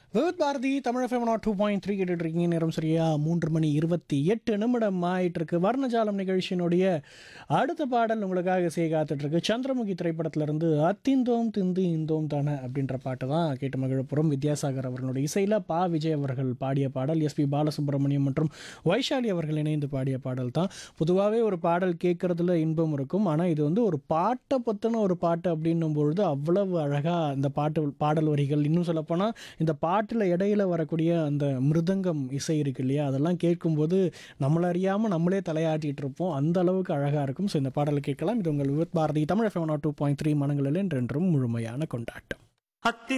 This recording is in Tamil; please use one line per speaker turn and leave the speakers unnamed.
Vividh Bharati Tamil FM nought two point three கேட்டுட்டு இருக்கீங்க நேரம் சரியா மூன்று மணி இருபத்தி எட்டு நிமிடம் ஆயிட்டு இருக்கு வர்ணஜாலம் நிகழ்ச்சியினுடைய அடுத்த பாடல் உங்களுக்காக செய்ய காத்துட்டு இருக்கு சந்திரமுகி திரைப்படத்திலிருந்து அத்திந்தோம் திந்து இந்தோம் தானே அப்படின்ற பாட்டு தான் கேட்டு மகிழப்புறம் வித்யாசாகர் அவர்களுடைய இசையில் பா விஜய் அவர்கள் பாடிய பாடல் எஸ்பி பாலசுப்ரமணியம் மற்றும் வைஷாலி அவர்கள் இணைந்து பாடிய பாடல் தான் பொதுவாகவே ஒரு பாடல் கேட்கறதுல இன்பம் இருக்கும் ஆனால் இது வந்து ஒரு பாட்டை பற்றின ஒரு பாட்டு அப்படின்னும் பொழுது அவ்வளவு அழகாக இந்த பாட்டு பாடல் வரிகள் இன்னும் சொல்லப்போனால் இந்த பாட்டில் இடையில வரக்கூடிய அந்த மிருதங்கம் இசை இருக்கு இல்லையா அதெல்லாம் கேட்கும்போது நம்மள அறியாமல் நம்மளே தலையாட்டிட்டு இருப்போம் அந்த அளவுக்கு அழகாக இருக்கும் ஸோ இந்த பாடலை கேட்கலாம் இது உங்கள் Vividh Bharati Tamil FM two point three மனங்களில் என்றென்றும் முழுமையான கொண்டாட்டம்
அத்தி